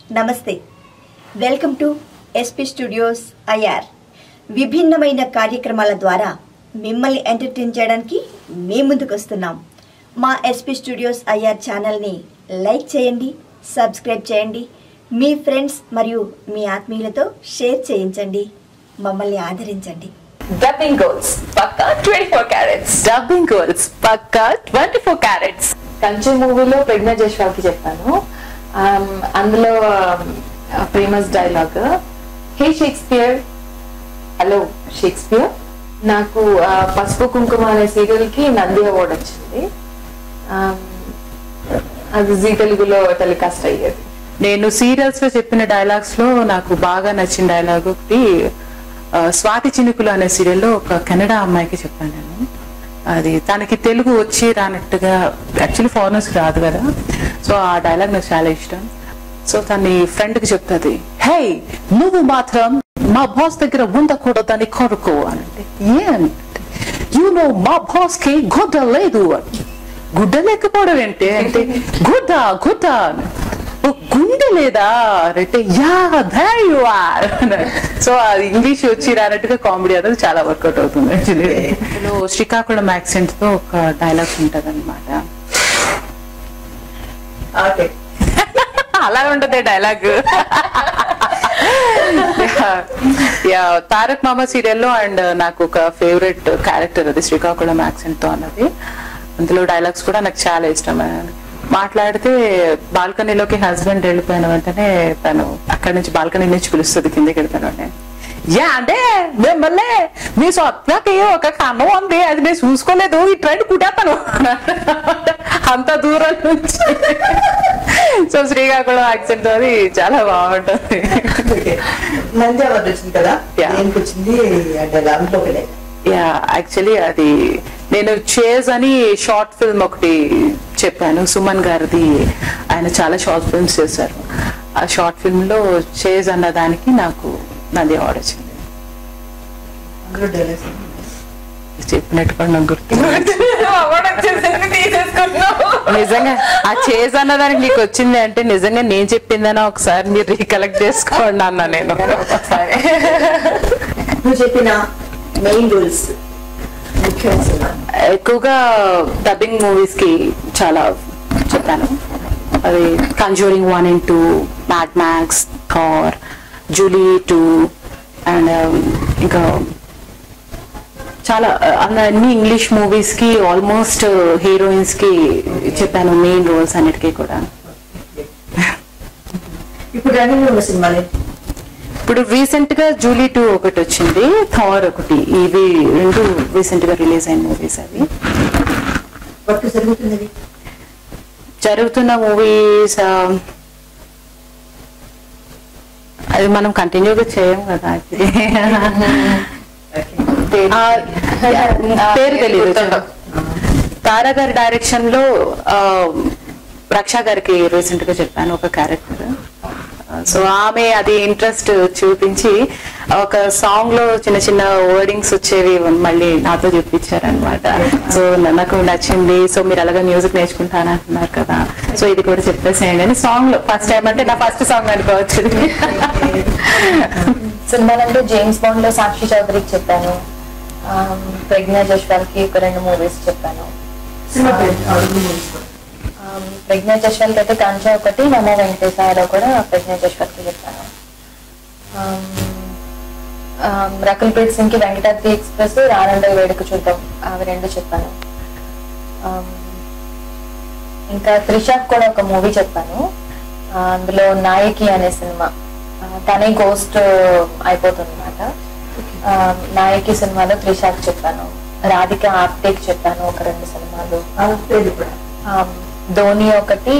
నమస్తే welcome to SP Studios IR విభిన్నమైన కార్యక్రమాల ద్వారా మిమ్మల్ని ఎంటర్టైన్ చేయడానికి మేము ముందుకు వస్తున్నాం మా ఎస్పీ స్టూడియోస్ ఐఆర్ ఛానల్ని లైక్ చేయండి సబ్స్క్రైబ్ చేయండి మీ ఫ్రెండ్స్ మరియు మీ ఆత్మీయులతో షేర్ చేయించండి మమ్మల్ని ఆదరించండి డబ్బింగ్ గోల్స్ పక్కా twenty four carats dubbing goals పక్కా ట్వంటీ ఫోర్ క్యారెట్స్ కంచి మూవీలో ప్రజ్ఞా జైస్వాల్ కి చెప్పాను Um, అందులో famous dialogue hey Shakespeare hello Shakespeare నాకు ఆ, పసుపు కుంకుమ అనే సీరియల్ కి నంది అవార్డు వచ్చింది Um, అది జీ తెలుగులో టెలికాస్ట్ అయ్యేది నేను సీరియల్స్ లో చెప్పిన డైలాగ్స్ లో నాకు బాగా నచ్చిన డైలాగ్ ఒకటి ఆ, స్వాతి చినుకులు అనే సీరియల్లో ఒక కెనడా అమ్మాయికి చెప్పాను నేను అది తనకి తెలుగు వచ్చి రానట్టుగా యాక్చువల్లీ ఫారినర్స్ రాదు కదా సో ఆ డైలాగ్ నాకు చాలా ఇష్టం సో తన ఫ్రెండ్ కి చెప్తుంది హే నువ్వు మాత్రం మా బాస్ దగ్గర ఉండకూడదని కోరుకో అని అంటే ఏంటి యు నో మా బాస్ కి గుడ్డ లేదు అని గుడ్డ లేకపోవడం ఏంటి అంటే గుడ్డ గుడ్డ అని. ఓ గుండె లేదా అంటే yeah there you are so అది ఇంగ్లీష్ వచ్చి రానట్టుగా కామెడీ అనేది చాలా వర్కౌట్ అవుతుంది యాక్చువల్లీ ఇందులో శ్రీకాకుళం యాక్సెంట్ తో ఒక డైలాగ్ ఉంటది అనమాట అలా ఉంటది డైలాగ్ యా తారక్ మామ సీరియల్లో అండ్ నాకు ఒక ఫేవరెట్ క్యారెక్టర్ అది శ్రీకాకుళం యాక్సెంట్ తో అన్నది అందులో డైలాగ్స్ కూడా నాకు చాలా ఇష్టం మాట్లాడితే బాల్కనీలోకి హస్బెండ్ వెళ్ళిపోయిన వెంటనే తను అక్కడి నుంచి బాల్కనీ నుంచి పిలుస్తుంది కిందకి వెళ్ళిపోయిన వెంటనే యా అంటే మిమ్మల్ని మీ సొత్తకి ఒక కన్నం ఉంది అది నేను చూసుకోలేదు ఈ ట్రైన్ కుట్టేస్తాను అంత దూరం నుంచి సో శ్రీకాకుళం యాక్సెంట్ అది చాలా బాగుంటుంది నంది అవార్డు వచ్చింది కదా Yeah. దేనికి వచ్చింది అంటే దాంట్లో ఒకటే యా యాక్చువల్లీ అది నేను చేజ్ అని షార్ట్ ఫిల్మ్ ఒకటి చెప్పాను సుమన్ గారిది ఆయన చాలా షార్ట్ ఫిల్మ్స్ చేశారు ఆ షార్ట్ ఫిల్మ్ లో చేజ్ అన్న దానికి నాకు నంది అవార్డు వచ్చింది అందులో డైలాగ్స్ చెప్పినట్టు కూడా నాకు గుర్తు అవార్డు వచ్చేసింది తీసేసుకున్నావు నిజంగా ఆ చేజ్ అన్న దానికి నీకు వచ్చింది అంటే నిజంగా నేను చెప్పిందనా ఒకసారి మీరు రీకలెక్ట్ చేసుకోండి అన్న నేను నువ్వు చెప్పిన మెయిన్ రూల్స్ ముఖ్యమైన సినిమా ఎక్కువగా డబ్బింగ్ మూవీస్ కి చాలా చెప్పాను అది Conjuring one and two Mad Max Thor Julie two and ఇంకా చాలా అన్న అన్ని ఇంగ్లీష్ మూవీస్ కి ఆల్మోస్ట్ హీరోయిన్స్ కి చెప్పాను మెయిన్ రోల్స్ అన్నిటికీ కూడా ఇప్పుడు రన్నింగ్ ఉన్న సినిమాలే ఇప్పుడు రీసెంట్ గా జూలీ టూ ఒకటి వచ్చింది థార్ ఒకటి ఇవి రెండు రీసెంట్ గా రిలీజ్ అయిన మూవీస్ అవి వర్క్ జరుగుతున్నది జరుగుతున్న మూవీస్ అది మనం కంటిన్యూగా చేయం కదా ఆ, పేరు తెలియదు తారా గారి డైరెక్షన్ లో ఆ, రక్షా గారికి రీసెంట్ గా చెప్పాను ఒక క్యారెక్టర్ సో ఆమె అది ఇంట్రెస్ట్ చూపించి ఒక సాంగ్ లో చిన్న చిన్న వర్డింగ్స్ వచ్చేవి మళ్ళీ నాతో చూపించారనమాట సో నాకు నచ్చింది సో మీరు అలాగా మ్యూజిక్ నేర్చుకుంటాను అంటున్నారు కదా సో ఇది కూడా చెప్పేసేయండి అని సాంగ్ లో ఫస్ట్ టైం అంటే నా ఫస్ట్ సాంగ్ అనుకోవచ్చు సినిమాలంటే జేమ్స్ బాండ్ లో సాక్షి చౌదరికి చెప్పాను ఆమ్, ప్రజ్ఞా జైస్వాల్ కి ఒక రెండు మూవీస్ చెప్పాను సినిమా పేరు అవును, movies కూడా. ఆమ్, ప్రజ్ఞా జైస్వాల్ కి అయితే కాంచా ఒకటి నమో వెంకటేశాలో కూడా ప్రజ్ఞా జైస్వాల్ కి చెప్పాను ఆమ్, ఆమ్, రకుల్ప్రీత్ సింగ్ కి వెంకటాద్రి ఎక్స్ప్రెస్ రానండే వేడుక చూద్దాం అవి రెండు చెప్పాను ఆమ్, ఇంకా త్రిషాక్ కూడా ఒక మూవీ చెప్పాను ఆ, అందులో నాయకి అనే సినిమా ఆ, తనే గోస్ట్ అయిపోతుంది అనమాట నాయకి సినిమాలో త్రిషాక్ చెప్పాను రాధిక ఆప్టేక్ చెప్పాను ఒక రెండు సినిమాలు ఆ పేరు కూడా ఆ, ధోని ఒకటి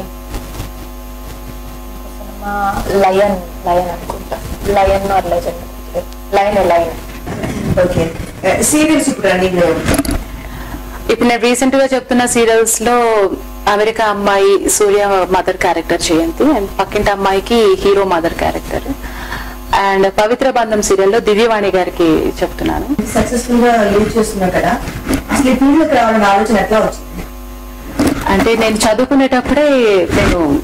ఇంకో సినిమా లయన్ లయన్ అనుకుంటా lion or legend lion lion okay serials ఇప్పుడు రన్నింగ్ లో ఉంది. ఇప్పుడు నేను రీసెంట్ గా చెప్తున్న సీరియల్స్ లో అమెరికా అమ్మాయి సూర్య మదర్ క్యారెక్టర్ చేయంతి అండ్ పక్కింటి అమ్మాయికి hero mother character and Pavitra Bandham సీరియల్లో దివ్యవాణి గారికి చెప్తున్నాను సక్సెస్ఫుల్ గా లీడ్ చేస్తున్నావు కదా అసలు ఈ ఫీల్డ్ లోకి రావాలన్న ఆలోచన ఎట్లా వచ్చింది అంటే నేను చదువుకునేటప్పుడే నేను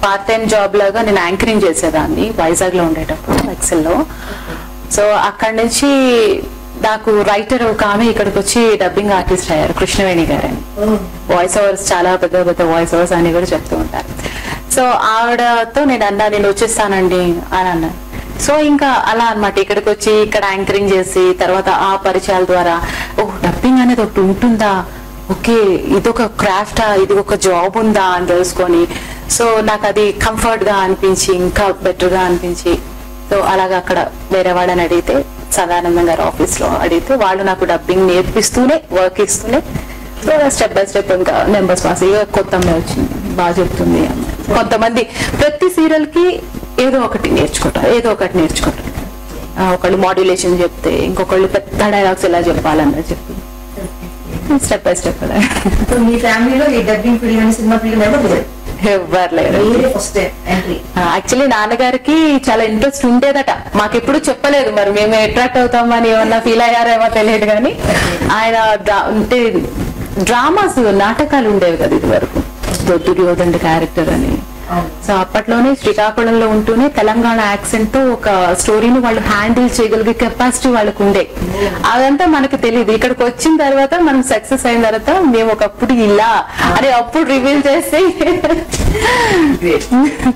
పార్ట్ టైం జాబ్ లాగా నేను యాంకరింగ్ చేసేదాన్ని వైజాగ్ లో ఉండేటప్పుడు ఎక్సెల్ లో సో అక్కడి నుంచి నాకు రైటర్ ఒక ఆమె ఇక్కడికి వచ్చి డబ్బింగ్ ఆర్టిస్ట్ అయ్యారు కృష్ణవేణి గారు అని వాయిస్ ఓవర్స్ చాలా పెద్ద పెద్ద వాయిస్ ఓవర్స్ అని కూడా చెప్తూ ఉంటారు సో ఆవిడతో నేను అన్నా నేను వచ్చేస్తానండి అని అన్నాను సో ఇంకా అలా అన్నమాట ఇక్కడికి వచ్చి ఇక్కడ యాంకరింగ్ చేసి తర్వాత ఆ పరిచయాల ద్వారా ఓ డబ్బింగ్ అనేది ఒకటి ఉంటుందా ఓకే ఇదొక క్రాఫ్టా ఇది ఒక జాబ్ ఉందా అని తెలుసుకొని సో నాకు అది కంఫర్ట్ గా అనిపించి ఇంకా బెటర్ గా అనిపించి సో అలాగా అక్కడ వేరే వాళ్ళని అడిగితే సదానందం గారు ఆఫీస్ లో అడిగితే వాళ్ళు నాకు డబ్బింగ్ నేర్పిస్తూనే వర్క్ ఇస్తూనే సో స్టెప్ బై స్టెప్ ఇంకా నెంబర్స్ పాస్ ఇక కొత్త అమ్మాయి వచ్చింది బాగా చెప్తుంది అమ్మాయి. కొంతమంది ప్రతి సీరియల్ కి ఏదో ఒకటి నేర్చుకుంటారు ఏదో ఒకటి నేర్చుకుంటారు ఆ, ఒకళ్ళు మాడ్యులేషన్ చెప్తే ఇంకొకళ్ళు పెద్ద డైలాగ్స్ ఎలా చెప్పాలన్నది చెప్పి స్టెప్ బై స్టెప్ అలా సో మీ ఫ్యామిలీలో ఈ డబ్బింగ్ ఫీల్డ్ కానీ సినిమా ఫీల్డ్ ఎవరు లేరు ఎవ్వరు లేరు మీరే ఫస్ట్ ఎంట్రీ యాక్చువల్లీ నాన్నగారికి చాలా ఇంట్రెస్ట్ ఉండేదట మాకెప్పుడు చెప్పలేదు మరి మేము అట్రాక్ట్ అవుతామని ఏమన్నా ఫీల్ అయ్యారేమో తెలియదు కానీ ఆయన డ్రా- అంటే డ్రామాస్ నాటకాలు ఉండేవి కదా ఇది వరకు దుర్యోధన్ క్యారెక్టర్ అని అవును. సో అప్పట్లోనే శ్రీకాకుళంలో ఉంటూనే తెలంగాణ యాక్సెంట్ తో ఒక స్టోరీని వాళ్ళు హ్యాండిల్ చేయగలిగే కెపాసిటీ వాళ్ళకు ఉండే అదంతా మనకు తెలియదు ఇక్కడికి వచ్చిన తర్వాత మనం సక్సెస్ అయిన తర్వాత మేము ఒకప్పుడు ఇలా అని అప్పుడు రివీల్ చేసి గ్రేట్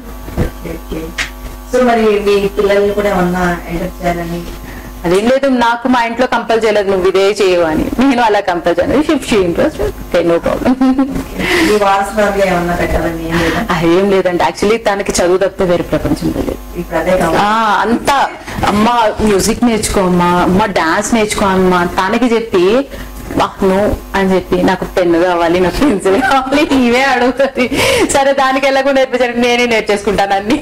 సో మరి మీ పిల్లల్ని కూడా ఏమన్నా ఎంటర్ చేయాలని అదేం లేదు నాకు మా ఇంట్లో కంపల్ చేయలేదు నువ్వు ఇదే చేయవు అని నేను అలా కంపల్ చేయలేదు shift interest okay no problem మీ వారసురాలుగా ఏమన్నా పెట్టాలని ఏం లేదా ఏం లేదండి యాక్చువల్లీ తనకి చదువు తప్పితే వేరే ప్రపంచం లేదు ఇప్పుడు అదే కావాలి ఆ, అంతా అమ్మ మ్యూజిక్ నేర్చుకో అమ్మా అమ్మ డాన్స్ నేర్చుకో అమ్మా తనకి చెప్పి నో అని చెప్పి నాకు పెన్ను కావాలి నాకు పెన్సిల్ కావాలి ఇవే అడుగుతుంది సరే దానికి వెళ్ళకుండా నేర్పించండి నేనే నేర్చేసుకుంటాను అన్ని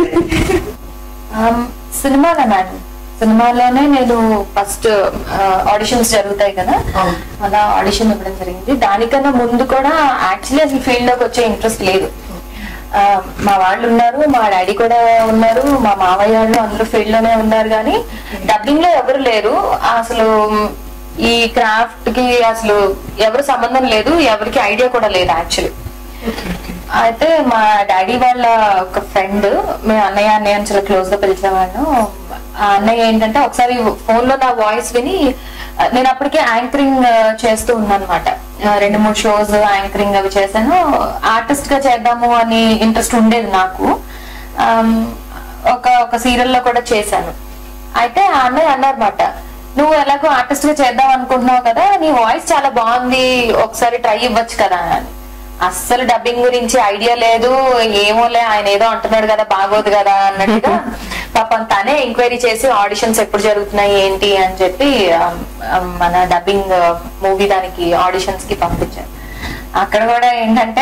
సినిమాలో మేడం సినిమాలోనే నేను ఫస్ట్ ఆడిషన్స్ జరుగుతాయి కదా అవును. అలా ఆడిషన్ ఇవ్వడం జరిగింది దానికన్నా ముందు కూడా యాక్చువల్లీ అసలు ఫీల్డ్ లోకి వచ్చే ఇంట్రెస్ట్ లేదు ఆ, మా వాళ్ళు ఉన్నారు మా డాడీ కూడా ఉన్నారు మా మావయ్య వాళ్ళు అందరూ ఫీల్డ్ లోనే ఉన్నారు కానీ డబ్బింగ్ లో ఎవరు లేరు అసలు మ్, ఈ క్రాఫ్ట్ కి అసలు ఎవరు సంబంధం లేదు ఎవరికి ఐడియా కూడా లేదు యాక్చువల్లీ అయితే మా డాడీ వాళ్ళ ఒక ఫ్రెండ్ మేము అన్నయ్య అన్నయ్య అని చాలా క్లోజ్ గా పిలిచేవాళ్ళం ఆ అన్నయ్య ఏంటంటే ఒకసారి ఫోన్ లో నా వాయిస్ విని ఆ, నేను అప్పటికే యాంకరింగ్ చేస్తూ ఉన్నాను అనమాట రెండు మూడు షోస్ యాంకరింగ్ అవి చేశాను ఆర్టిస్ట్ గా చేద్దాము అని ఇంట్రెస్ట్ ఉండేది నాకు ఆమ్, ఒక ఒక సీరియల్ లో కూడా చేశాను అయితే ఆ అన్నయ్య అన్నారన్నమాట నువ్వు ఎలాగో ఆర్టిస్ట్ గా చేద్దాం అనుకుంటున్నావు కదా నీ వాయిస్ చాలా బాగుంది ఒకసారి ట్రై ఇవ్వచ్చు కదా అని అస్సలు డబ్బింగ్ గురించి ఐడియా లేదు ఏమోలే ఆయన ఏదో అంటున్నాడు కదా బాగోదు కదా అన్నట్టుగా పాపం తనే ఎంక్వైరీ చేసి ఆడిషన్స్ ఎప్పుడు జరుగుతున్నాయి ఏంటి అని చెప్పి ఆ, ఆ, మన డబ్బింగ్ మూవీ దానికి ఆడిషన్స్ కి పంపించారు అక్కడ కూడా ఏంటంటే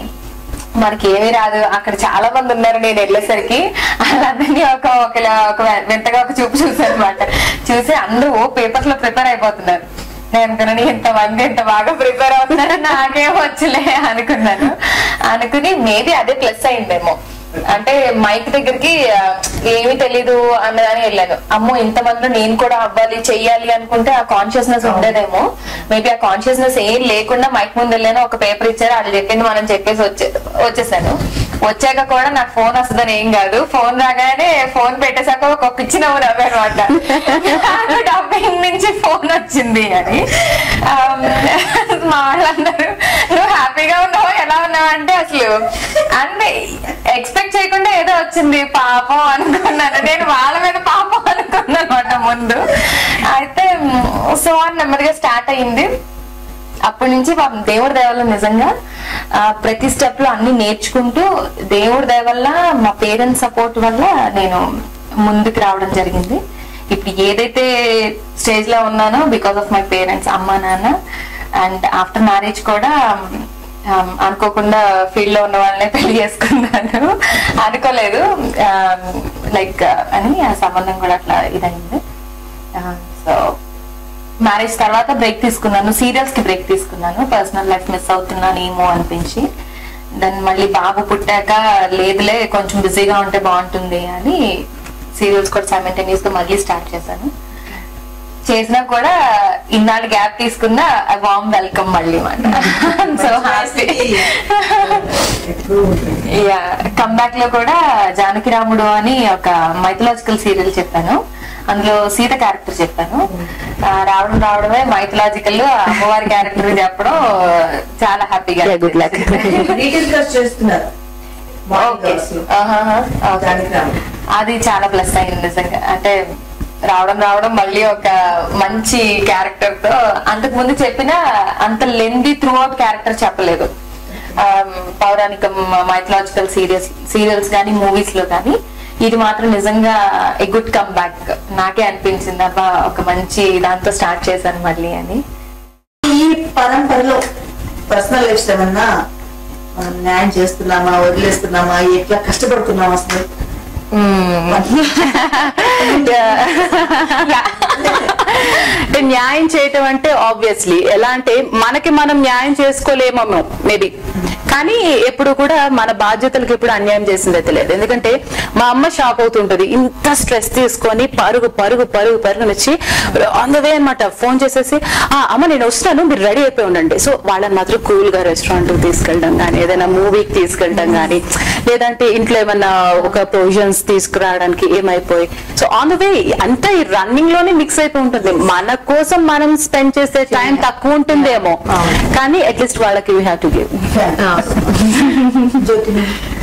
మనకి ఏమీ రాదు అక్కడ చాలా మంది ఉన్నారు నేను వెళ్ళేసరికి వాళ్ళందరినీ ఒక ఒకలా ఒక వింతగా ఒక చూపు చూసాను అనమాట చూసి అందరూ ఓ పేపర్స్ లో ప్రిపేర్ అయిపోతున్నారు నేను అనుకున్నాను ఇంత మంది ఇంత బాగా ప్రిపేర్ అవుతున్నారు నాకేం వచ్చలే అనుకున్నాను అనుకుని మేబీ అదే ప్లస్ అయిందేమో అంటే మైక్ దగ్గరికి ఆ, ఏమీ తెలీదు అన్నదని వెళ్ళాను అమ్మో ఇంత మందిలో నేను కూడా అవ్వాలి చెయ్యాలి అనుకుంటే ఆ కాన్షియస్నెస్ ఉండేదేమో మేబీ ఆ కాన్షియస్నెస్ ఏం లేకుండా మైక్ ముందు వెళ్ళాను ఒక పేపర్ ఇచ్చారు వాళ్ళు చెప్పింది మనం చెప్పేసి వచ్చే వచ్చేసాను వచ్చాక కూడా నాకు ఫోన్ వస్తుందని ఏం కాదు ఫోన్ రాగానే ఫోన్ పెట్టేశాక ఒక పిచ్చి నవ్వు నవ్వారు అనమాట డబ్బింగ్ నుంచి ఫోన్ వచ్చింది అని ఆమ్, మా వాళ్ళందరూ నువ్వు హ్యాపీగా ఉన్నావు ఎలా ఉన్నావు అంటే అసలు అన్ని ఎక్స్పెక్ట్ చేయకుండా ఏదో వచ్చింది పాపం అనుకున్నాను నేను వాళ్ళ మీద పాపం అనుకున్నాను అనమాట ముందు అయితే సో అని నెమ్మదిగా స్టార్ట్ అయింది అప్పటి నుంచి పాపం దేవుడి దయ వల్ల నిజంగా ఆ, ప్రతి స్టెప్ లో అన్ని నేర్చుకుంటూ దేవుడి దయ వల్ల మా పేరెంట్స్ సపోర్ట్ వల్ల నేను ముందుకు రావడం జరిగింది ఇప్పుడు ఏదైతే స్టేజ్ లో ఉన్నానో బికాస్ ఆఫ్ మై పేరెంట్స్ అమ్మ నాన్న అండ్ ఆఫ్టర్ మ్యారేజ్ కూడా um, అనుకోకుండా ఫీల్డ్ లో ఉన్న వాళ్ళనే పెళ్లి చేసుకున్నాను అనుకోలేదు లైక్ అని ఆ సంబంధం కూడా అట్లా ఇదైంది సో మ్యారేజ్ తర్వాత బ్రేక్ తీసుకున్నాను సీరియల్స్ కి బ్రేక్ తీసుకున్నాను పర్సనల్ లైఫ్ మిస్ అవుతున్నాను ఏమో అనిపించి దాన్ని మళ్ళీ బాబు పుట్టాక లేదులే కొంచెం బిజీగా ఉంటే బాగుంటుంది అని సీరియల్స్ కూడా సైమెంటేనియస్ గా మళ్ళీ స్టార్ట్ చేశాను చేసినా కూడా ఇన్నాళ్ళు గ్యాప్ తీసుకున్నా వామ్ వెల్కమ్ మళ్ళీ మాట సో హ్యాపీ యా కమ్బ్యాక్ లో కూడా జానకి రాముడు అని ఒక మైథలాజికల్ సీరియల్ చెప్పాను అందులో సీత క్యారెక్టర్ చెప్పాను ఆ, రావడం రావడమే మైథలాజికల్ అమ్మవారి క్యారెక్టర్ చెప్పడం చాలా హ్యాపీగా గుడ్ లక్ డీటెయిల్ గా చేస్తున్నారు ఓకే ఆహాహా. ఓకే. దానికి రాము. అది చాలా ప్లస్ అయింది నిజంగా అంటే రావడం రావడం మళ్ళీ ఒక మంచి క్యారెక్టర్ తో అంతకు ముందు చెప్పిన అంత లెంది త్రూ అవుట్ క్యారెక్టర్ చెప్పలేదు ఆమ్, పౌరాణిక మైథలాజికల్ సీరియల్స్ సీరియల్స్ కానీ మూవీస్ లో కానీ ఇది మాత్రం నిజంగా ఎ గుడ్ కమ్ బ్యాక్ నాకే అనిపించింది అబ్బా ఒక మంచి దాంతో స్టార్ట్ చేశాను మళ్ళీ అని ఈ పరంపరలో పర్సనల్ లైఫ్ ఏమన్నా మనం న్యాయం చేస్తున్నామా వదిలేస్తున్నామా ఎట్లా కష్టపడుతున్నామా అసలు అంటే న్యాయం చేయటం అంటే ఆబ్వియస్లీ ఎలా అంటే మనకి మనం న్యాయం చేసుకోలేమేమో మేబీ కానీ ఎప్పుడు కూడా మన బాధ్యతలకు ఎప్పుడు అన్యాయం చేసింది అయితే లేదు ఎందుకంటే మా అమ్మ షాక్ అవుతుంటది ఇంత స్ట్రెస్ తీసుకొని పరుగు పరుగు పరుగు పరుగు వచ్చి ఆన్ ద వే అనమాట ఫోన్ చేసేసి ఆ అమ్మ నేను వస్తాను మీరు రెడీ అయిపోయి ఉండండి సో వాళ్ళని మాత్రం కూల్ గా రెస్టారెంట్ తీసుకెళ్ళడం కానీ ఏదైనా మూవీకి తీసుకెళ్ళడం కానీ లేదంటే ఇంట్లో ఏమన్నా ఒక ప్రొవిజన్స్ తీసుకురావడానికి ఏమైపోయి సో ఆన్ ద వే అంతా ఈ రన్నింగ్ లోనే మిక్స్ అయిపోయి ఉంటుంది మన కోసం మనం స్పెండ్ చేసే టైం తక్కువ ఉంటుందేమో కానీ అట్లీస్ట్ వాళ్ళకి వీ హ్యావ్ టు గివ్ జ్యోతిని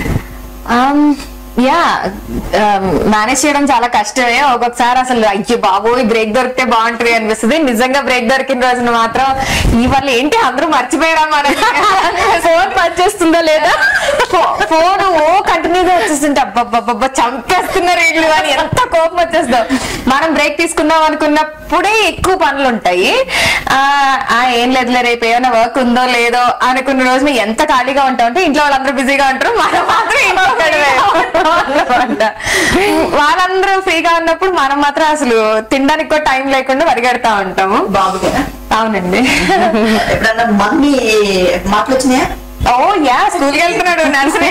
యా మేనేజ్ చేయడం చాలా కష్టమే ఒక్కొక్కసారి అసలు అయ్యో బాబోయ్ బ్రేక్ దొరికితే బాగుంటది అనిపిస్తుంది నిజంగా బ్రేక్ దొరికిన రోజున మాత్రం ఈ వల్ల ఏంటి అందరూ మర్చిపోయారా మన ఫోన్ పనిచేస్తుందా లేదా ఫోన్ ఓ కంటిన్యూగా వచ్చేస్తుంటే అబ్బబ్బబ్బబ్బ చంపేస్తున్నారు వీళ్ళు అని ఎంత కోపం వచ్చేస్తాం మనం బ్రేక్ తీసుకుందాం అనుకున్నప్పుడే ఎక్కువ పనులు ఉంటాయి ఆ ఆ, ఏం లేదులే రేపు ఏమైనా వర్క్ ఉందో లేదో అనుకున్న రోజున ఎంత ఖాళీగా ఉంటాం అంటే ఇంట్లో వాళ్ళందరూ బిజీగా ఉంటారు మనం మాత్రం ఇంట్లో ఒక్కడివే ఉంటాం అన్నమాట. వాళ్ళందరూ ఫ్రీగా ఉన్నప్పుడు మనం మాత్రం అసలు తినడానికి కూడా టైం లేకుండా పరిగెడతా ఉంటాము బాబుగా అవునండి ఎప్పుడన్నా మమ్మీ మాటలు వచ్చినాయా ఓ యా స్కూల్కి వెళ్తున్నాడు నర్సరీ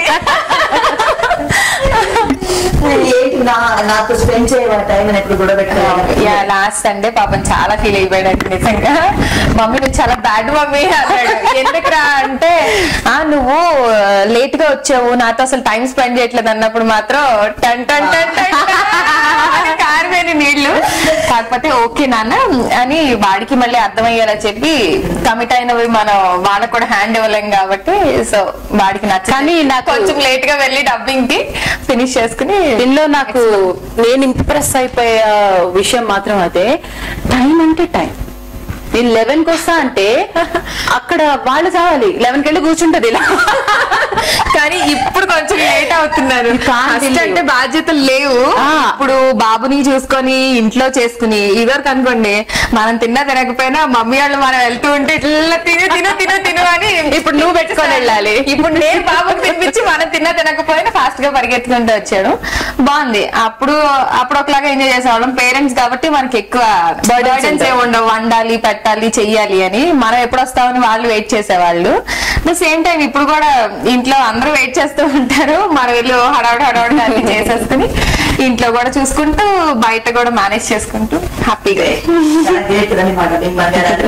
ఏంటి నా నాతో స్పెండ్ చేయవా టైం అని ఎప్పుడు కూడా పెట్టలేదు యా లాస్ట్ సండే పాపం చాలా ఫీల్ అయిపోయాడు నిజంగా మమ్మీ నువ్వు చాలా బ్యాడ్ మమ్మీ అన్నాడు ఎందుకురా అంటే ఆ నువ్వు లేట్ గా వచ్చావు నాతో అసలు టైం స్పెండ్ చేయట్లేదు అన్నప్పుడు మాత్రం టన్ టన్ టన్ టన్ అని కారిపోయిన నీళ్లు కాకపోతే ఓకే నాన్న అని వాడికి మళ్ళీ అర్థమయ్యేలా చెప్పి కమిట్ అయినవి మనం వాళ్ళకు కూడా హ్యాండ్ ఇవ్వలేం కాబట్టి సో వాడికి నచ్చ కానీ నాకు- కొంచెం లేట్ గా వెళ్ళి డబ్బింగ్ కి ఫినిష్ చేసుకుని దీనిలో నాకు నేను ఇంప్రెస్ అయిపోయే విషయం మాత్రం అదే టైం అంటే టైం నేను లెవెన్ కి వస్తా అంటే అక్కడ వాళ్ళు చావాలి లెవెన్ కి వెళ్ళి కూర్చుంటది ఇలా కానీ ఇప్పుడు కొంచెం లేట్ అవుతున్నారు can't ఫస్ట్ believe. అంటే బాధ్యతలు లేవు ఆ. ఇప్పుడు బాబుని చూసుకొని ఇంట్లో చేసుకుని ఇదివరకు అనుకోండి మనం తిన్నా తినకపోయినా మమ్మీ వాళ్ళు మనం వెళ్తూ ఉంటే ఇట్లా తిను తిను తిను తిను అని ఇప్పుడు నువ్వు పెట్టుకొని వెళ్ళాలి. ఇప్పుడు నేను బాబుకి తినిపించి మనం తిన్నా తినకపోయినా ఫాస్ట్ గా పరిగెత్తుకుంటూ వచ్చాడు బాగుంది అప్పుడు అప్పుడు ఒకలాగా ఎంజాయ్ చేసేవాళ్ళం పేరెంట్స్ కాబట్టి మనకి ఎక్కువ బర్డన్స్ ఏ ఉండవు వండాలి పెట్టాలి చెయ్యాలి అని మనం ఎప్పుడు వస్తామని వాళ్ళు వెయిట్ చేసేవాళ్ళు ద సేమ్ టైం ఇప్పుడు కూడా ఇంట్లో అందరూ వెయిట్ చేస్తూ ఉంటారు మనం వెళ్ళి హడావుడి హడావుడి అన్ని చేసేసుకుని ఇంట్లో కూడా చూసుకుంటూ బయట కూడా మేనేజ్ చేసుకుంటూ హ్యాపీగా చాలా గ్రేట్ అని మాట మీ బంగారాలు.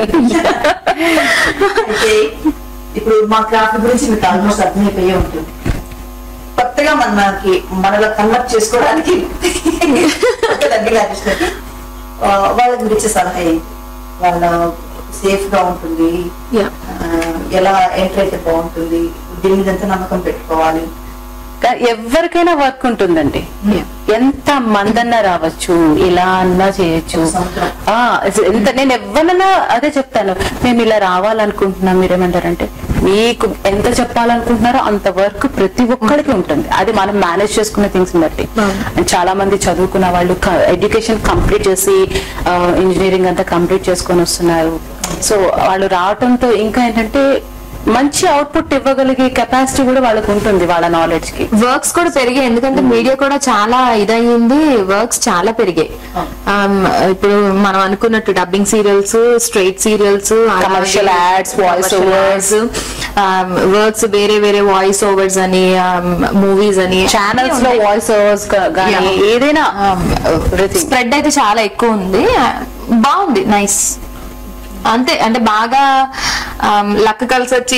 అయితే ఇప్పుడు మా క్రాఫ్ట్ గురించి మీకు ఆల్మోస్ట్ అర్థమైపోయే ఉంటుంది కొత్తగా మనకి మనలో కన్వర్ట్ చేసుకోవడానికి కొత్త దగ్గర ఆర్టిస్టులకి, ఆ, వాళ్ళ గురించి సలహా ఏంటి వాళ్ళ సేఫ్ గా ఉంటుంది ఆ, ఎలా ఎంటర్ అయితే బాగుంటుంది దీని మీద ఎంత నమ్మకం పెట్టుకోవాలి కా- ఎవరికైనా వర్క్ ఉంటుందండి ఎంత మందన్నా రావచ్చు ఇలా అన్నా చేయొచ్చు సముద్రం. ఆ, అసలు ఎంత నేను ఎవరన్నా అదే చెప్తాను మేము ఇలా రావాలనుకుంటున్నాం మీరేమంటారంటే మీకు ఎంత చెప్పాలనుకుంటున్నారో అంత వర్క్ ప్రతి ఒక్కరికి ఉంటుంది అది మనం మేనేజ్ చేసుకునే థింగ్స్ బట్టి And చాలా మంది చదువుకున్న వాళ్ళు ఎడ్యుకేషన్ కంప్లీట్ చేసి ఇంజనీరింగ్ అంతా కంప్లీట్ చేసుకొని వస్తున్నారు సో వాళ్ళు రావటంతో ఇంకా ఏంటంటే మంచి అవుట్పుట్ ఇవ్వగలిగే కెపాసిటీ కూడా వాళ్ళకు ఉంటుంది వాళ్ళ నాలెడ్జ్ కి వర్క్స్ కూడా పెరిగాయి ఎందుకంటే మీడియా కూడా చాలా ఇదయ్యింది వర్క్స్ చాలా పెరిగాయి Um, ఇప్పుడు మనం అనుకున్నట్టు dubbing serials straight serials Commercial ads, voice overs. Works వేరే వేరే వాయిస్ ఓవర్స్ అని మూవీస్ అని ఛానల్స్ లో వాయిస్ ఓవర్స్ కానీ Yeah. ఏదైనా everything. స్ప్రెడ్ అయితే చాలా ఎక్కువ ఉంది బాగుంది నైస్ అంతే అంటే బాగా లక్ కలిసి వచ్చి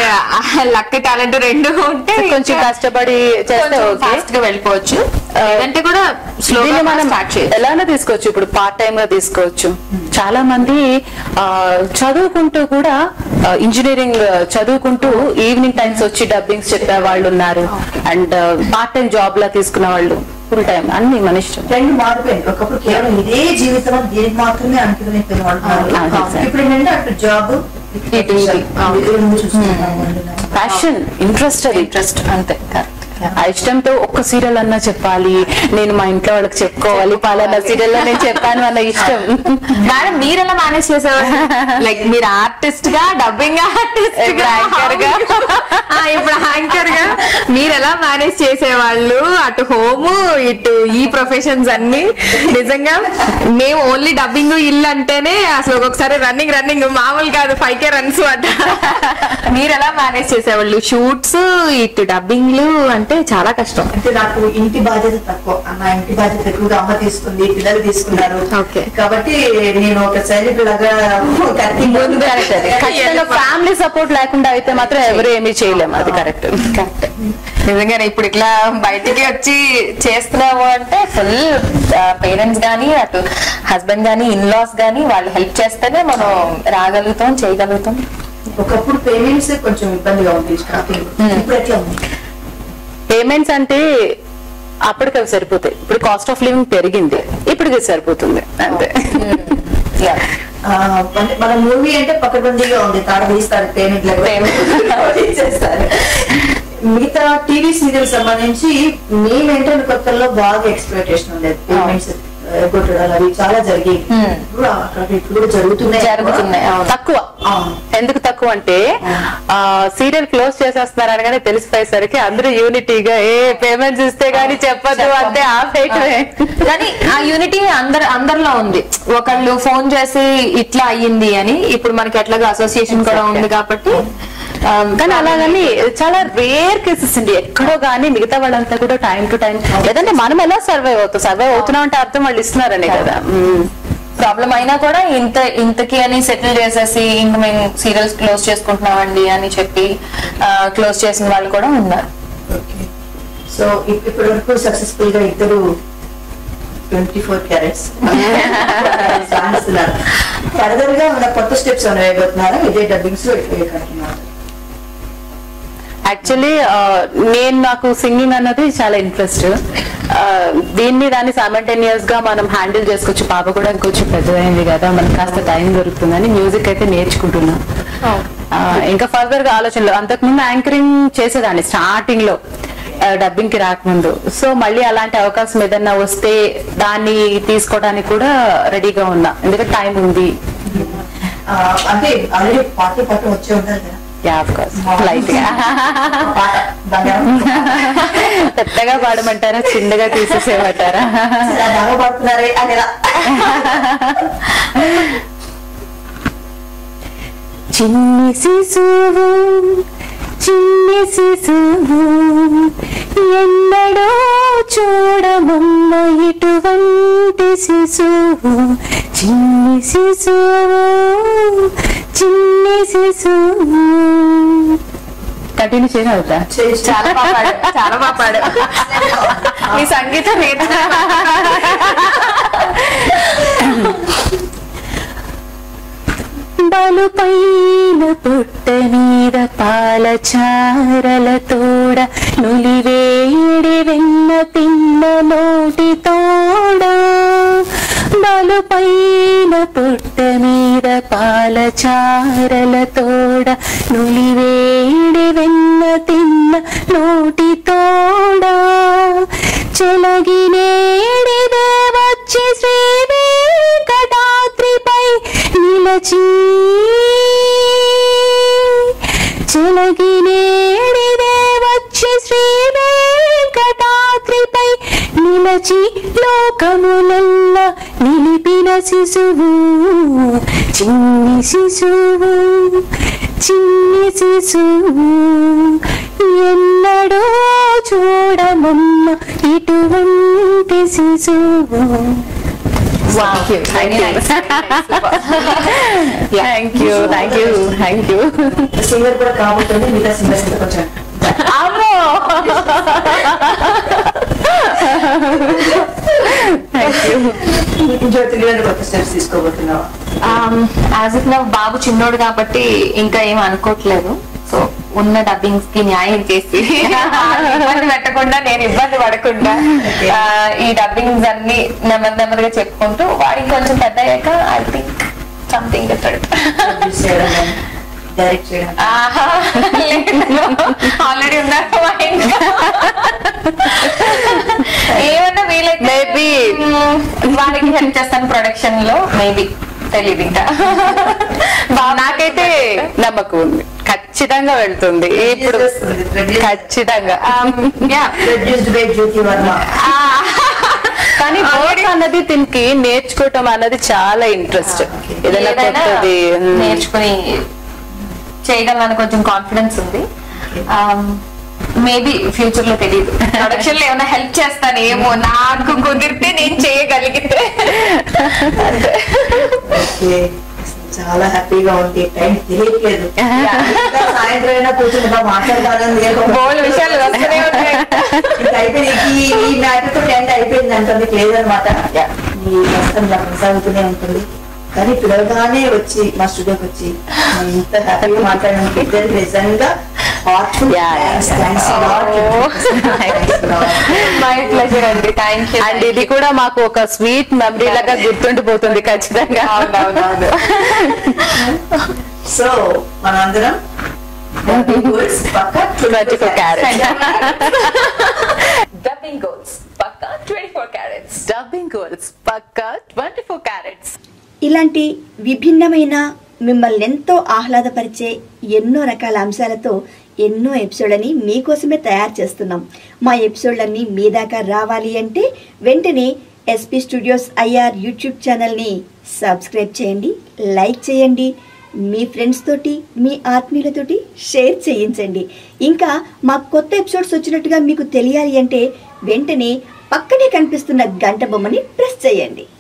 లక్ టాలెంట్ రెండు ఉంటే కొంచెం కష్టపడి చేస్తే ఓకే ఫాస్ట్ గా వెళ్ళిపోవచ్చు లేదంటే కూడా దీన్ని స్లోగా మనం స్టార్ట్ చేయొచ్చు ఎలానో తీసుకోవచ్చు ఇప్పుడు పార్ట్ టైం గా తీసుకోవచ్చు చాలా మంది ఆ, చదువుకుంటూ కూడా ఇంజనీరింగ్ చదువుకుంటూ ఈవినింగ్ టైమ్స్ వచ్చి డబ్బింగ్స్ చెప్పే వాళ్ళు ఉన్నారు అండ్ పార్ట్ టైం జాబ్ లా తీసుకున్న వాళ్ళు ఫుల్ టైం అన్ని మన ఇష్టం ట్రెండ్ మారిపోయింది ఒకప్పుడు కేవలం ఇదే జీవితం అని దీనికి మాత్రమే అంకితమైపోయిన వాళ్ళు ఉన్నారు. అవును, exactly. ఇప్పుడు ఏంటంటే అటు జాబ్ ఇటు ఇది. చూస్తున్నాం ప్యాషన్ ఇంట్రెస్ట్ అది ఇంట్రెస్ట్ అంతే కరెక్ట్ ఆ ఇష్టంతో ఒక్క సీరియల్ అన్నా చెప్పాలి నేను మా ఇంట్లో వాళ్ళకి చెప్పుకోవాలి పలానా సీరియల్ లో నేను చెప్పాను అన్న ఇష్టం మేడం మీరు ఎలా మేనేజ్ చేసేవారు లైక్ మీరు ఆర్టిస్ట్ గా డబ్బింగ్ ఆర్టిస్ట్ ఇప్పుడు anchor గా. ఇప్పుడు యాంకర్ గా మీరు ఎలా మేనేజ్ చేసేవాళ్ళు అటు హోమ్ ఇటు ఈ ప్రొఫెషన్స్ అన్ని నిజంగా మేము ఓన్లీ డబ్బింగ్ ఇల్లు అంటేనే అసలు ఒక్కొక్కసారి రన్నింగ్ రన్నింగ్ మామూలు కాదు ఫైవ్ కే రన్స్ అంట మీరు ఎలా మేనేజ్ చేసేవాళ్ళు షూట్స్ ఇటు డబ్బింగ్లు అంటే చాలా కష్టం అంటే నాకు ఇంటి బాధ్యత తక్కువ అన్న ఇంటి బాధ్యత ఎక్కువగా అమ్మ తీసుకుంది పిల్లలు తీసుకున్నారు Okay. కాబట్టి నేను ఒక సైనికు లాగా కత్తి ముందు ఖచ్చితంగా ఫ్యామిలీ సపోర్ట్ లేకుండా అయితే మాత్రం ఎవరు ఏమీ చేయలేము అది కరెక్ట్ కరెక్ట్ నిజంగానే ఇప్పుడు ఇట్లా బయటికి వచ్చి చేస్తున్నాము అంటే ఫుల్ పేరెంట్స్ గానీ అటు హస్బెండ్ గానీ ఇన్ లాస్ గానీ వాళ్ళు హెల్ప్ చేస్తేనే మనం రాగలుగుతాం చేయగలుగుతాం ఒకప్పుడు పేమెంట్స్ కొంచెం ఇబ్బందిగా ఉంది స్టార్టింగ్ ఇప్పుడు ఎట్లా ఉంది పేమెంట్స్ అంటే అప్పటికి అవి సరిపోతాయి ఇప్పుడు కాస్ట్ ఆఫ్ లివింగ్ పెరిగింది ఇప్పటికి సరిపోతుంది అంతే Yeah. ఆ, అంటే మన మూవీ అంటే పక్కబందీగా ఉంది తాడ తీస్తారు పేమెంట్ చేస్తారు మిగతా టీవీ సీరియల్ సంబంధించి మేము ఏంటంటే కొత్తలో బాగా ఎక్స్ప్లోటేషన్ ఉండేది పేమెంట్స్ కొట్టడాలు అవి చాలా జరిగాయి Hmm. ఇప్పుడు అక్కడ ఇప్పుడు కూడా జరుగుతున్నాయి జరుగుతున్నాయి అవును. తక్కువ అవును. ఎందుకు తక్కువ అంటే ఆ సీరియల్ క్లోజ్ చేసేస్తున్నారు అనగానే తెలిసిపోయేసరికి అందరూ యూనిటీగా ఏ పేమెంట్స్ ఇస్తే గానీ చెప్పదు అంటే ఆ ఫేటమే కానీ ఆ యూనిటీ అందరు అందరిలో ఉంది ఒకళ్ళు ఫోన్ చేసి ఇట్లా అయ్యింది అని ఇప్పుడు మనకి ఎట్లాగా అసోసియేషన్ కూడా ఉంది కాబట్టి ఆ, కానీ అలాగని చాలా రేర్ కేసెస్ అండి ఎక్కడో గానీ మిగతా వాళ్ళంతా కూడా టైం టు టైం లేదంటే మనం ఎలా సర్వైవ్ అవుతాం సర్వైవ్ అవుతున్నాం అంటే అర్థం వాళ్ళు ఇస్తున్నారనే కదా మ్మ్. ప్రాబ్లం అయినా కూడా ఇంత ఇంతకి అని సెటిల్ చేసేసి ఇంక మేము సీరియల్స్ క్లోజ్ చేసుకుంటున్నామండి అని చెప్పి క్లోజ్ చేసిన వాళ్ళు కూడా ఉన్నారు సో ఇప్పటి వరకు సక్సెస్ఫుల్ గా ఇద్దరు ట్వంటీ ఫోర్ క్యారెట్స్ సాధిస్తున్నారు ఫర్దర్ గా ఉన్న కొత్త స్టెప్స్ ఏమైనా వేయబోతున్నారా ఇదే డబ్బింగ్స్ లో ఎట్లా వేయగలుగుతున్నారు యాక్చువల్లీ నేను నాకు సింగింగ్ అన్నది చాలా ఇంట్రెస్ట్ దీన్ని దాన్ని సైమల్టేనియస్ గా మనం హ్యాండిల్ చేసుకోవచ్చు పాప కూడా ఇంకొంచెం పెద్దదైంది కదా మనకి కాస్త టైం దొరుకుతుందని మ్యూజిక్ అయితే నేర్చుకుంటున్నా ఆ, ఇంకా ఫర్దర్ గా ఆలోచనలు అంతకుముందు యాంకరింగ్ చేసేదాన్ని స్టార్టింగ్ లో డబ్బింగ్ కి రాకముందు సో మళ్ళీ అలాంటి అవకాశం ఏదన్నా వస్తే దాన్ని తీసుకోవడానికి కూడా రెడీగా ఉన్నా ఎందుకంటే టైం ఉంది ఆ, అంటే ఆల్రెడీ పార్టీ పాట వచ్చే ఉండాలి కదా యా ఆఫ్ కోర్స్ లైట్ గా పాట దాన్ని ఏమన్నా పెద్దగా పాడమంటారా చిన్నగా తీసేసేయమంటారా ఇలా బాగా పాడుతున్నారే అని ఎలా చిన్ని శిశువు చిన్ని శిశువు ఎన్నడో చూడమమ్మ ఇటువంటి శిశువు చిన్ని శిశువు చిన్ని శిశువు కంటిన్యూ చేయని అవుతా చేసి చాలా బాగా పాడాడు. చాలా బాగా పాడు ఈ సంగీతం నేర్చుకున్నా బలుపైన పుట్ట మీద పాల చారల తోడ నులివేడి వెన్న తిన్న నోటి తోడ బలుపైన పుట్ట మీద పాల చారల తోడ నులివేడి వెన్న తిన్న నోటి తోడ చెలగినేడిదే వచ్చి శ్రీ వెంకటాద్రిపై నిలచి చెలగినేడిదే వచ్చి శ్రీ వెంకటాద్రిపై నిలచి లోకములెల్ల నిలిపిన శిశువు చిన్ని శిశువు చిన్ని శిశువు ఎన్నడో చూడమమ్మ ఇటువంటి శిశువు Thank you. Very nice. Thank you thank you thank you singer కూడా కాబోతుంది మిగతా సింగర్స్ కొంచెం అమ్మో థ్యాంక్ యూ జ్యోతి గారు కొత్త స్టెప్స్ తీసుకోబోతున్నావా యాజ్ ఇఫ్ నా బాబు చిన్నోడు కాబట్టి ఇంకా ఏం అనుకోవట్లేదు సో ఉన్న డబ్బింగ్స్ కి న్యాయం చేసి వాళ్ళని ఇబ్బంది పెట్టకుండా నేను ఇబ్బంది పడకుండా ఆ, ఈ డబ్బింగ్స్ అన్ని నెమ్మది నెమ్మదిగా చెప్పుకుంటూ వాడికి కొంచెం పెద్ద అయ్యాక I think something different Produce చేయడం కానీ, డైరెక్ట్ చేయడం ఆల్రెడీ ఉన్నారు మా ఇంట్లో. ఏమన్నా వీలైతే Maybe. మ్మ్, వాడికి హెల్ప్ చేస్తాను ప్రొడక్షన్ లో మేబీ తెలియదు ఇంకా నాకైతే నమ్మకం ఉంది ఖచ్చితంగా వెళ్తుంది ఇప్పుడు ఖచ్చితంగా ప్రొడ్యూస్డ్ బై జ్యోతి వర్మ కానీ బోర్డ్ అన్నది దీనికి నేర్చుకోవటం అన్నది చాలా ఇంట్రెస్ట్ ఏదైనా ఏదైనా కొత్తది మ్, నేర్చుకుని చేయగలను కొంచెం కాన్ఫిడెన్స్ ఉంది మేబీ ఫ్యూచర్ లో తెలియదు ప్రొడక్షన్ లో ఏమైనా హెల్ప్ చేస్తాను ఏమో నాకు కుదిరితే నేను చేయగలిగితే అంతే. ఓకే. చాలా హ్యాపీగా ఉంది టైం తెలియట్లేదు ఇంకా సాయంత్రం అయినా కూర్చుని బాగా మాట్లాడాలని బోల్డ్ విషయాలు వస్తూనే ఉంటాయి ఇంకా అయిపోయింది ఈ ఈ మ్యాటర్ తో ఎండ్ అయిపోయింది అంటుంది లేదనమాట ఈ కష్టం ఇలా కొనసాగుతూనే ఉంటుంది కానీ పిలవగానే వచ్చి మా స్టూడియోకి వచ్చి మేము ఇంత హ్యాపీగా మాట్లాడినందుకు ఇద్దరు నిజంగా heartful Yeah, yeah, thanks. Thanks a lot. Thanks a lot. My pleasure అండి థ్యాంక్ యూ అండ్ ఇది కూడా మాకు ఒక స్వీట్ మెమరీ లాగా గుర్తుండిపోతుంది ఖచ్చితంగా అవునవునవును సో మనందరం goods పక్క 24 carats. డబ్బింగ్ గోల్స్ పక్కా twenty four carats dubbing goals పక్కా ట్వంటీ ఫోర్ క్యారెట్స్ ఇలాంటి విభిన్నమైన మిమ్మల్ని ఎంతో ఆహ్లాదపరిచే ఎన్నో రకాల అంశాలతో ఎన్నో ఎపిసోడ్లని మీకోసమే తయారు చేస్తున్నాం మా ఎపిసోడ్లన్నీ మీ దాకా రావాలి అంటే వెంటనే ఎస్పీ స్టూడియోస్ ఐఆర్ యూట్యూబ్ ఛానల్ని సబ్స్క్రైబ్ చేయండి లైక్ చేయండి మీ ఫ్రెండ్స్ తోటి మీ ఆత్మీయులతోటి షేర్ చేయించండి ఇంకా మా కొత్త ఎపిసోడ్స్ వచ్చినట్టుగా మీకు తెలియాలి అంటే వెంటనే పక్కనే కనిపిస్తున్న గంట బొమ్మని ప్రెస్ చేయండి